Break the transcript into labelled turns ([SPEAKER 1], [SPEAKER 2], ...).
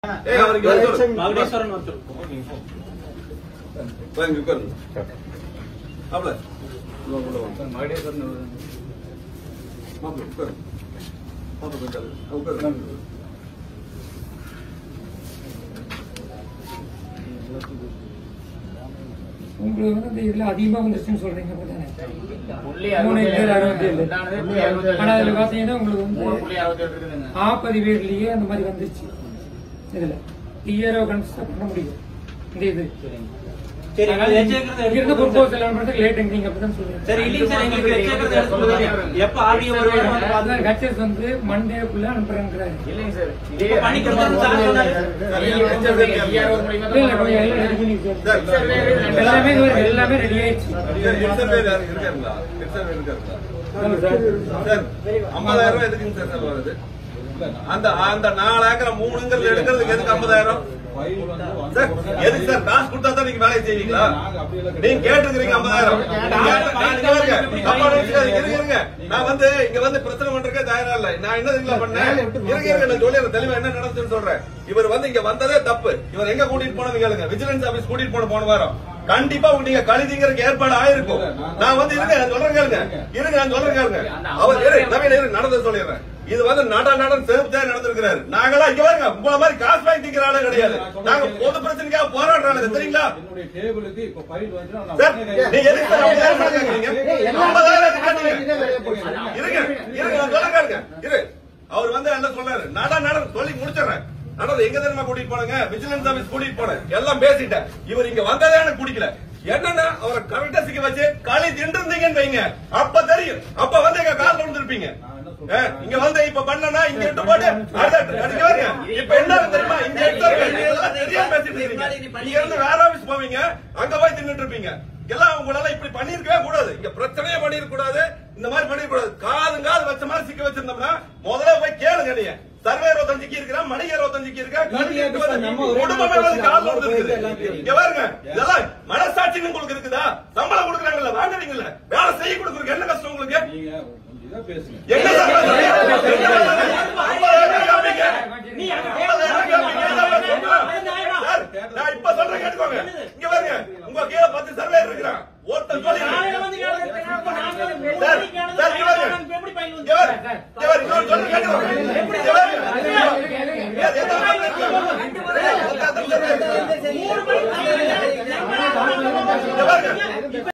[SPEAKER 1] ஏய், அவருக்கு வர சொல்லு.
[SPEAKER 2] மகுடேஸ்வரன் ஒருத்தர்
[SPEAKER 1] வாங்க, உட்காருங்க. மாப்பிள. உள்ள, உள்ள வாங்க. மாப்பிள, உட்காருங்க. மாப்பிள, உட்காரு. உட்காருங்க.
[SPEAKER 3] உங்களுக்கு வந்து இந்த இதுல அதிகமா வந்துருச்சுன்னு சொல்றீங்க அப்படிதானே?
[SPEAKER 2] புள்ளி
[SPEAKER 3] மூணு
[SPEAKER 2] அறுபத்தி
[SPEAKER 3] பேர்
[SPEAKER 2] ஏழு.
[SPEAKER 3] அறுபத்தி ஏழு.
[SPEAKER 2] ரெண்டானது புள்ளி அறுபத்தி ஏழு.
[SPEAKER 3] ஆனா அதுல பாத்தீங்கன்னா உங்களுக்கு
[SPEAKER 2] மூணு
[SPEAKER 3] வந்து
[SPEAKER 2] புள்ளி அறுபத்தி ஏழு இருக்குதுங்க.
[SPEAKER 3] ஆ பதிவேர்லயே அந்த மாதிரி வந்துச்சு இதுல இயரோ கன்ஸ்ட்ரக்ட் பண்ண முடியும் இந்த இது
[SPEAKER 2] சரி
[SPEAKER 3] அதனால
[SPEAKER 2] எங்களுக்கு வச்சிருக்கிறது
[SPEAKER 3] இங்க இருந்த ப்ரொபோசல் அனுப்புறதுக்கு லேட் நீங்க அப்படிதான் சொல்லுங்க
[SPEAKER 2] சரி இல்லைங்க சார் எங்களுக்கு வச்சிருக்கிறது எடுத்து கொடுங்க. எப்ப ஆடியோ வருவாங்க வந்து பார்த்து
[SPEAKER 3] அதான் கட்சஸ் வந்து மண்டேக்குள்ள அனுப்புறேங்கிறாரு
[SPEAKER 2] இல்லைங்க சார் இதே பண்ணி கொடுக்கறது சார் சொன்னாரு
[SPEAKER 1] நீங்க வச்சது ERO
[SPEAKER 2] மூலியமா
[SPEAKER 3] இல்ல, இல்ல, கொஞ்சம் எல்லாம் ready பண்ணி
[SPEAKER 1] சார், சார்,
[SPEAKER 3] வச்சிருக்கேன். எல்லாமே எல்லாமே ரெடி ஆயிடுச்சு
[SPEAKER 1] சார், ஹெட்செட் யாரு இருக்காருங்களா? ஹெட்செட் இருக்காருங்களா?
[SPEAKER 3] ஆமா சார்.
[SPEAKER 1] சார், 50,000 ரூபாய் எதுக்குங்க சார் சார் வருது? அந்த அந்த நாலு ஏக்கர் மூணுங்கிறது எடுக்கிறதுக்கு எதுக்கு ஐம்பதாயிரம் சார் எதுக்கு சார் காசு கொடுத்தா தான் நீங்க வேலையை செய்வீங்களா நீங்க கேட்டுக்கிறீங்க ஐம்பதாயிரம் இருங்க இருங்க நான் வந்து இங்க வந்து பிரச்சனை பண்றதுக்கே தயாரா இல்ல நான் என்ன தெரியுங்களா பண்ணேன் இருங்க இருங்க நான் சொல்லிடுறேன் தெளிவா என்ன நடந்துச்சுன்னு சொல்றேன் இவர் வந்து இங்க வந்ததே தப்பு இவர் எங்க கூட்டிட்டு போனது கேளுங்க விஜிலன்ஸ் ஆபீஸ் கூட்டிட்டு போன போன வாரம் கண்டிப்பா உங்க நீங்க கழுதிங்கிறதுக்கு ஏற்பாடு ஆயிருக்கும் நான் வந்து இருங்க நான் சொல்றேன் கேளுங்க இருங்க நான் சொல்றேன் கேளுங்க அவர் இரு, நவீன் இரு, நடந்தது சொல்லிடுறேன் இது வந்து நட நடன் செருப்பு நடந்திருக்கிறாரு நாங்களாம் இங்க பாருங்க உங்கள மாதிரி காசு வாங்கி திங்கிற ஆளு கிடையாது நாங்க பொது பிரச்சனைக்காக போராடுறாங்க தெரியுங்களா
[SPEAKER 4] என்னுடைய டேபிளுக்கு இப்ப ஃபைல் வந்து நான்
[SPEAKER 1] சார்
[SPEAKER 4] உடனே
[SPEAKER 1] நீங்க எதுக்கு சார் ஐம்பதாயிரம் கேக்குறீங்க? ஐம்பதாயிரம் கேக்குறீங்க. இருங்க இருங்க நான் சொல்றேன் கேளுங்க இரு அவர் வந்து என்ன சொல்றாரு நட நட சொல்லி முடிச்சிடுறேன் நடந்து எங்க தெரியுமா கூட்டிட்டு போனாங்க விஜிலன்ஸ் ஆபீஸ் கூட்டிட்டு போனேன் எல்லாம் பேசிட்டேன் இவர் இங்க வந்ததே எனக்கு பிடிக்கல என்னன்னா அவரை கரெக்டா சிக்க வச்சு களி தின்று இருந்தீங்கன்னு வைங்க அப்ப தெரியும் அப்ப வந்து எங்க கால் விழுந்திருப்பீங்க ஆ, இங்க வந்து இப்ப பண்ணனா இங்க இட்டு போட்டு அடுத்த அடிக்க வருங்க இப்ப என்ன தெரியுமா இங்க எடுத்தாரு எல்லாம் தெரியாம பேசிட்டு இருக்கீங்க இங்க இருந்து வேற ஆபீஸ் போவீங்க அங்க போய் தின்னுட்டு இருப்பீங்க எல்லாம் உங்களால இப்படி பண்ணிருக்கவே கூடாது இங்க பிரச்சனையே பண்ணிருக்க கூடாது இந்த மாதிரி பண்ணிருக்க கூடாது காது காது வச்ச மாதிரி சிக்க வச்சிருந்தோம்னா முதல்ல போய் கேளுங்க நீங்க சர்வே இருபத்தஞ்சுக்கு இருக்கிறா மணிக்கு இருபத்தஞ்சுக்கு இருக்கா கல்வி எட்டு வந்து குடும்பமே வந்து காலில் வந்து இருக்குது இங்க பாருங்க இதெல்லாம் மனசாட்சின்னு உங்களுக்கு இருக்குதா சம்பளம் கொடுக்குறாங்கல்ல வாங்குறீங்கல்ல வேலை செய்ய கொடுக்குறதுக்கு என்ன கஷ்டம் உங்களுக்கு
[SPEAKER 4] நீங்க கொஞ்சம் இதா பேசுங்க
[SPEAKER 1] என்ன சார் ஐம்பதாயிரம் காமிங்க. ஐம்பதாயிரம் காமிங்க. என்ன சொல்றேன்? சார், நான் இப்ப சொல்றேன் கேட்டுக்கோங்க இங்க பாருங்க உங்க கீழே பத்து சர்வே இருக்கிறான் ஒருத்தன் சொல்லி சார், சார், இங்க பாருங்க. இங்க பாருங்க. இங்க பாருங்க. இன்னொரு சொல்றேன் கேட்டுக்கோங்க. இங்க பாருங்க. ஏன் எந்த மாதிரி இருக்கு? இங்க பாருங்க